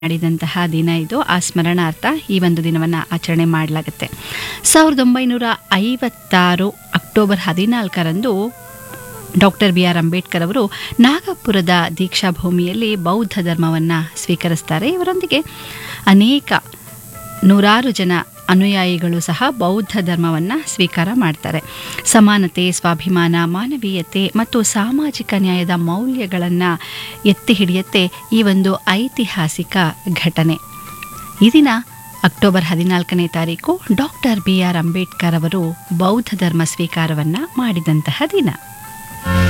ಮಾಡಿದಂತಹ ದಿನ ಇದು ಆ ಸ್ಮರಣಾರ್ಥ ಈ ಒಂದು ದಿನವನ್ನು ಆಚರಣೆ ಮಾಡಲಾಗುತ್ತೆ ಸಾವಿರದ ಒಂಬೈನೂರ ಐವತ್ತಾರು ಅಕ್ಟೋಬರ್ ಹದಿನಾಲ್ಕರಂದು ಡಾಕ್ಟರ್ ಬಿ ಆರ್ ಅಂಬೇಡ್ಕರ್ ಅವರು ನಾಗಪುರದ ದೀಕ್ಷಾಭೂಮಿಯಲ್ಲಿ ಬೌದ್ಧ ಧರ್ಮವನ್ನು ಸ್ವೀಕರಿಸ್ತಾರೆ ಇವರೊಂದಿಗೆ ಅನೇಕ ನೂರಾರು ಜನ ಅನುಯಾಯಿಗಳು ಸಹ ಬೌದ್ಧ ಧರ್ಮವನ್ನು ಸ್ವೀಕಾರ ಮಾಡ್ತಾರೆ ಸಮಾನತೆ ಸ್ವಾಭಿಮಾನ ಮಾನವೀಯತೆ ಮತ್ತು ಸಾಮಾಜಿಕ ನ್ಯಾಯದ ಮೌಲ್ಯಗಳನ್ನು ಎತ್ತಿ ಹಿಡಿಯುತ್ತೆ ಈ ಒಂದು ಐತಿಹಾಸಿಕ ಘಟನೆ ಈ ದಿನ ಅಕ್ಟೋಬರ್ ಹದಿನಾಲ್ಕನೇ ತಾರೀಕು ಡಾಕ್ಟರ್ ಬಿ ಆರ್ ಅಂಬೇಡ್ಕರ್ ಅವರು ಬೌದ್ಧ ಧರ್ಮ ಸ್ವೀಕಾರವನ್ನು ಮಾಡಿದಂತಹ ದಿನ